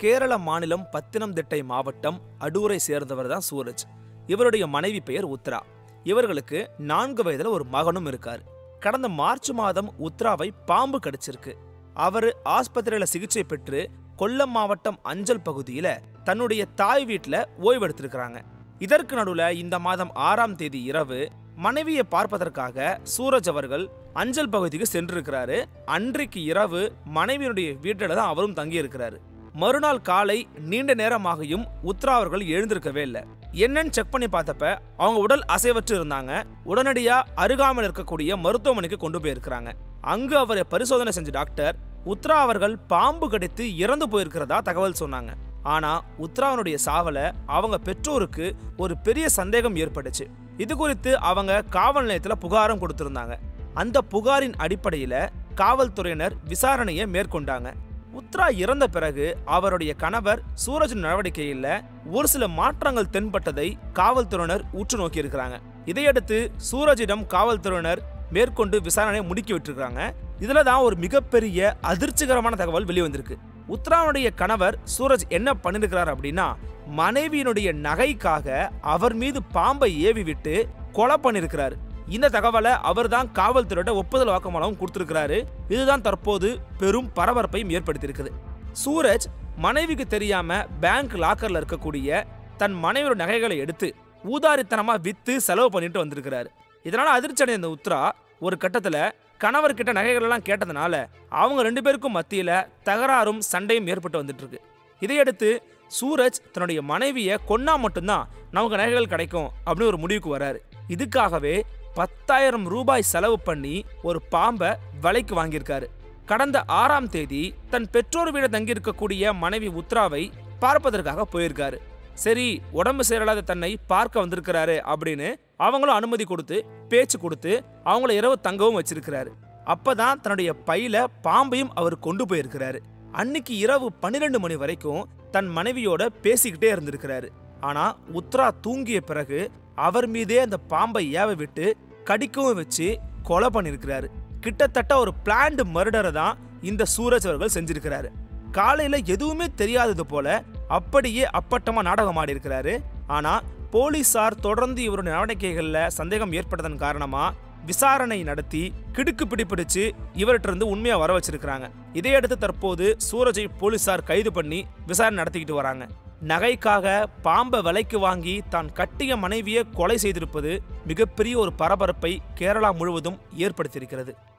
கேரள மாநிலம் பத்தினம்திட்டை மாவட்டம் அடூரை சேர்ந்தவர் தான் சூரஜ் இவருடைய மனைவி பெயர் உத்ரா இவர்களுக்கு நான்கு வயதுல ஒரு மகனும் இருக்காரு கடந்த மார்ச் மாதம் உத்ராவை பாம்பு கடிச்சிருக்கு அவர் ஆஸ்பத்திரியில சிகிச்சை பெற்று கொல்லம் மாவட்டம் அஞ்சல் பகுதியில தன்னுடைய தாய் வீட்டில் ஓய்வெடுத்திருக்கிறாங்க இதற்கு நடுவுல இந்த மாதம் ஆறாம் தேதி இரவு மனைவியை பார்ப்பதற்காக சூரஜ் அவர்கள் அஞ்சல் பகுதிக்கு சென்றிருக்கிறாரு அன்றைக்கு இரவு மனைவியினுடைய வீட்டில் தான் அவரும் தங்கி இருக்கிறாரு மறுநாள் காலை நீண்ட நேரமாகியும் உத்ரா அவர்கள் எழுந்திருக்கவே இல்லை என்னன்னு செக் பண்ணி பார்த்தப்ப அவங்க உடல் அசைவற்று இருந்தாங்க உடனடியா அருகாமையில் இருக்கக்கூடிய மருத்துவமனைக்கு கொண்டு போயிருக்கிறாங்க அங்கு அவரை பரிசோதனை செஞ்ச டாக்டர் உத்ரா அவர்கள் பாம்பு கடித்து இறந்து போயிருக்கிறதா தகவல் சொன்னாங்க ஆனா உத்ராவனுடைய சாவல அவங்க பெற்றோருக்கு ஒரு பெரிய சந்தேகம் ஏற்பட்டுச்சு இது குறித்து அவங்க காவல் நிலையத்துல புகாரும் கொடுத்திருந்தாங்க அந்த புகாரின் அடிப்படையில காவல்துறையினர் விசாரணையை மேற்கொண்டாங்க உத்ரா இறந்த பிறகு அவருடைய கணவர் சூரஜ் நடவடிக்கையில் ஒரு சில மாற்றங்கள் தென்பட்டதை காவல்துறையினர் உற்று நோக்கி இருக்கிறாங்க இதையடுத்து சூரஜிடம் காவல்துறையினர் மேற்கொண்டு விசாரணை முடுக்கி விட்டுருக்காங்க இதுல தான் ஒரு மிகப்பெரிய அதிர்ச்சிகரமான தகவல் வெளிவந்திருக்கு உத்ராவுடைய கணவர் சூரஜ் என்ன பண்ணிருக்கிறார் அப்படின்னா மனைவியினுடைய நகைக்காக அவர் மீது பாம்பை ஏவி விட்டு கொலை பண்ணிருக்கிறாரு இந்த தகவலை அவர் தான் காவல்துறையிட ஒப்புதல் வாக்குமூலம் கொடுத்திருக்கிறாரு இதுதான் தற்போது பெரும் பரபரப்பையும் ஏற்படுத்தியிருக்குது சூரஜ் மனைவிக்கு தெரியாம பேங்க் லாக்கர்ல இருக்கக்கூடிய தன் மனைவியோட நகைகளை எடுத்து ஊதாரித்தனமா வித்து செலவு பண்ணிட்டு வந்திருக்கிறாரு இதனால அதிர்ச்சி அடைந்த உத்ரா ஒரு கட்டத்துல கணவர்கிட்ட நகைகள் எல்லாம் கேட்டதுனால அவங்க ரெண்டு பேருக்கும் மத்தியில தகராறும் சண்டையும் ஏற்பட்டு வந்துட்டு இருக்கு இதையடுத்து சூரஜ் தன்னுடைய மனைவியை கொன்னா மட்டும்தான் நமக்கு நகைகள் கிடைக்கும் அப்படின்னு ஒரு முடிவுக்கு வராரு இதுக்காகவே பத்தாயிரம் ரூபாய் செலவு பண்ணி ஒரு பாம்பை விலைக்கு வாங்கியிருக்காரு கடந்த ஆறாம் தேதி தன் பெற்றோர் வீட தங்கியிருக்கக்கூடிய மனைவி உத்ராவை பார்ப்பதற்காக போயிருக்காரு சரி உடம்பு சரியில்லாத தன்னை பார்க்க வந்திருக்கிறாரு அப்படின்னு அவங்களும் அனுமதி கொடுத்து பேச்சு கொடுத்து அவங்கள இரவு தங்கவும் வச்சிருக்கிறாரு அப்பதான் தன்னுடைய பையில பாம்பையும் அவர் கொண்டு போயிருக்கிறாரு அன்னைக்கு இரவு பன்னிரெண்டு மணி வரைக்கும் தன் மனைவியோட பேசிக்கிட்டே இருந்திருக்கிறாரு ஆனா உத்ரா தூங்கிய பிறகு அவர் மீதே அந்த பாம்பை ஏவ விட்டு கடிக்கவும் வச்சு கொலை பண்ணியிருக்கிறாரு கிட்டத்தட்ட ஒரு பிளான்டு மர்டரை தான் இந்த சூரஜ் அவர்கள் செஞ்சிருக்கிறாரு காலையில எதுவுமே தெரியாதது போல அப்படியே அப்பட்டமா நாடகம் ஆடி இருக்கிறாரு ஆனா போலீசார் தொடர்ந்து இவருடைய நடவடிக்கைகள்ல சந்தேகம் ஏற்பட்டதன் காரணமா விசாரணை நடத்தி கிடுக்கு பிடிப்பிடிச்சு இவர்கிட்ட இருந்து உண்மையா வர வச்சிருக்கிறாங்க இதையடுத்து தற்போது சூரஜை போலீசார் கைது பண்ணி விசாரணை நடத்திக்கிட்டு வராங்க நகைக்காக பாம்பை விலைக்கு வாங்கி தான் கட்டிய மனைவியை கொலை செய்திருப்பது மிகப்பெரிய ஒரு பரபரப்பை கேரளா முழுவதும் ஏற்படுத்தியிருக்கிறது